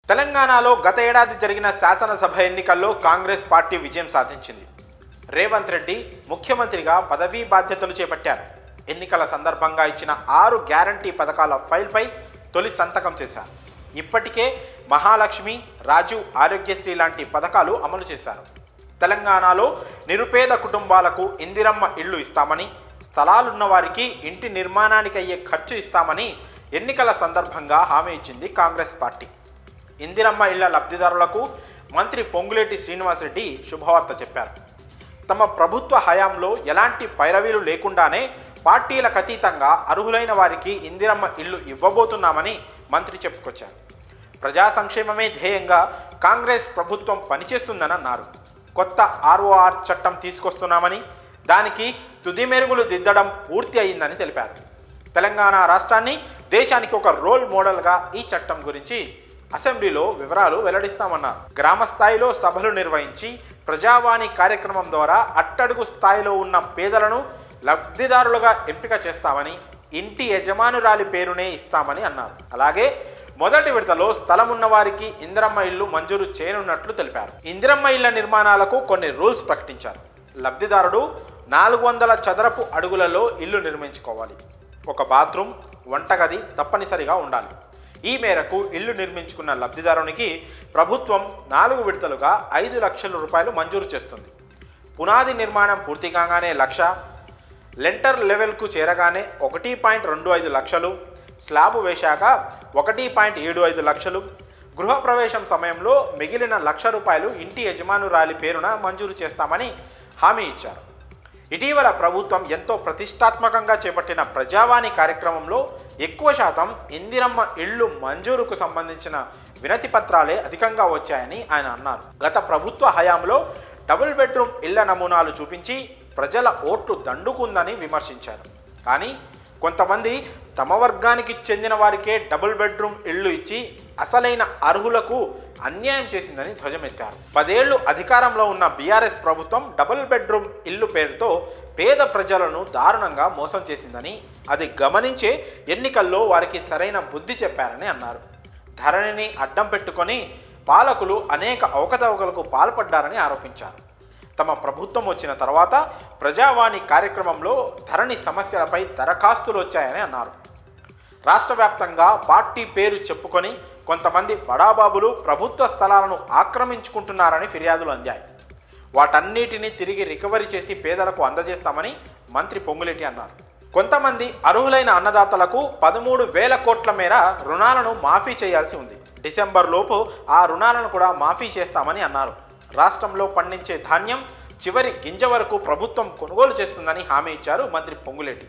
తెలంగాణలో గత ఏడాది జరిగిన శాసనసభ ఎన్నికల్లో కాంగ్రెస్ పార్టీ విజయం సాధించింది రేవంత్ రెడ్డి ముఖ్యమంత్రిగా పదవీ బాధ్యతలు చేపట్టారు ఎన్నికల సందర్భంగా ఇచ్చిన ఆరు గ్యారంటీ పథకాల ఫైల్పై తొలి సంతకం చేశారు ఇప్పటికే మహాలక్ష్మి రాజీవ్ ఆరోగ్యశ్రీ లాంటి పథకాలు అమలు చేశారు తెలంగాణలో నిరుపేద కుటుంబాలకు ఇందిరమ్మ ఇళ్లు ఇస్తామని స్థలాలున్న వారికి ఇంటి నిర్మాణానికి అయ్యే ఖర్చు ఇస్తామని ఎన్నికల సందర్భంగా హామీ ఇచ్చింది కాంగ్రెస్ పార్టీ ఇందిరమ్మ ఇళ్ల లబ్ధిదారులకు మంత్రి పొంగులేటి శ్రీనివాసరెడ్డి శుభవార్త చెప్పారు తమ ప్రభుత్వ హయాంలో ఎలాంటి పైరవీలు లేకుండానే పార్టీలకు అతీతంగా అర్హులైన వారికి ఇందిరమ్మ ఇల్లు ఇవ్వబోతున్నామని మంత్రి చెప్పుకొచ్చారు ప్రజా సంక్షేమమే ధ్యేయంగా కాంగ్రెస్ ప్రభుత్వం పనిచేస్తుందని అన్నారు కొత్త ఆర్ఓఆర్ చట్టం తీసుకొస్తున్నామని దానికి తుది మెరుగులు దిద్దడం పూర్తి అయిందని తెలిపారు తెలంగాణ రాష్ట్రాన్ని దేశానికి ఒక రోల్ మోడల్గా ఈ చట్టం గురించి అసెంబ్లీలో వివరాలు వెల్లడిస్తామన్నారు గ్రామ స్థాయిలో సభలు నిర్వహించి ప్రజావాణి కార్యక్రమం ద్వారా అట్టడుగు స్థాయిలో ఉన్న పేదలను లబ్ధిదారులుగా ఎంపిక చేస్తామని ఇంటి యజమానురాలి పేరునే ఇస్తామని అన్నారు అలాగే మొదటి విడతలో స్థలం ఉన్న వారికి ఇందిరమ్మ ఇల్లు మంజూరు చేయనున్నట్లు తెలిపారు ఇందిరమ్మ ఇళ్ల నిర్మాణాలకు కొన్ని రూల్స్ ప్రకటించారు లబ్ధిదారుడు నాలుగు వందల చదరపు అడుగులలో ఇల్లు నిర్మించుకోవాలి ఒక బాత్రూమ్ వంటగది తప్పనిసరిగా ఉండాలి ఈ మేరకు ఇల్లు నిర్మించుకున్న లబ్ధిదారునికి ప్రభుత్వం నాలుగు విడతలుగా ఐదు లక్షల రూపాయలు మంజూరు చేస్తుంది పునాది నిర్మాణం పూర్తి కాగానే లక్ష లెంటర్ లెవెల్కు చేరగానే ఒకటి పాయింట్ రెండు ఐదు లక్షలు స్లాబ్ వేశాక ఒకటి పాయింట్ ఏడు ఐదు లక్షలు గృహప్రవేశం సమయంలో మిగిలిన లక్ష రూపాయలు ఇంటి యజమానురాలి పేరున మంజూరు చేస్తామని హామీ ఇచ్చారు ఇటీవల ప్రభుత్వం ఎంతో ప్రతిష్టాత్మకంగా చేపట్టిన ప్రజావాణి కార్యక్రమంలో ఎక్కువ శాతం ఇందిరమ్మ ఇళ్ళు మంజూరుకు సంబంధించిన వినతి పత్రాలే అధికంగా వచ్చాయని ఆయన అన్నారు గత ప్రభుత్వ హయాంలో డబుల్ బెడ్రూమ్ ఇళ్ల నమూనాలు చూపించి ప్రజల ఓట్లు దండుకుందని విమర్శించారు కానీ కొంతమంది తమ వర్గానికి చెందిన వారికే డబుల్ బెడ్రూమ్ ఇళ్ళు ఇచ్చి అసలైన అర్హులకు అన్యాయం చేసిందని ధ్వజమెత్తారు పదేళ్లు అధికారంలో ఉన్న బీఆర్ఎస్ ప్రభుత్వం డబుల్ బెడ్రూమ్ ఇల్లు పేరుతో పేద ప్రజలను దారుణంగా మోసం చేసిందని అది గమనించే ఎన్నికల్లో వారికి సరైన బుద్ధి చెప్పారని అన్నారు ధరణిని అడ్డం పెట్టుకొని పాలకులు అనేక అవకతవకలకు పాల్పడ్డారని ఆరోపించారు తమ ప్రభుత్వం వచ్చిన తర్వాత ప్రజావాణి కార్యక్రమంలో ధరణి సమస్యలపై దరఖాస్తులు వచ్చాయని అన్నారు రాష్ట్ర వ్యాప్తంగా పార్టీ పేరు చెప్పుకొని కొంతమంది బడాబాబులు ప్రభుత్వ స్థలాలను ఆక్రమించుకుంటున్నారని ఫిర్యాదులు అందాయి వాటన్నిటిని తిరిగి రికవరీ చేసి పేదలకు అందజేస్తామని మంత్రి పొంగులేటి అన్నారు కొంతమంది అర్హులైన అన్నదాతలకు పదమూడు వేల కోట్ల మేర రుణాలను మాఫీ చేయాల్సి ఉంది డిసెంబర్ లోపు ఆ రుణాలను కూడా మాఫీ చేస్తామని అన్నారు రాష్ట్రంలో పండించే ధాన్యం చివరి గింజ వరకు ప్రభుత్వం కొనుగోలు చేస్తుందని హామీ ఇచ్చారు మంత్రి పొంగులేటి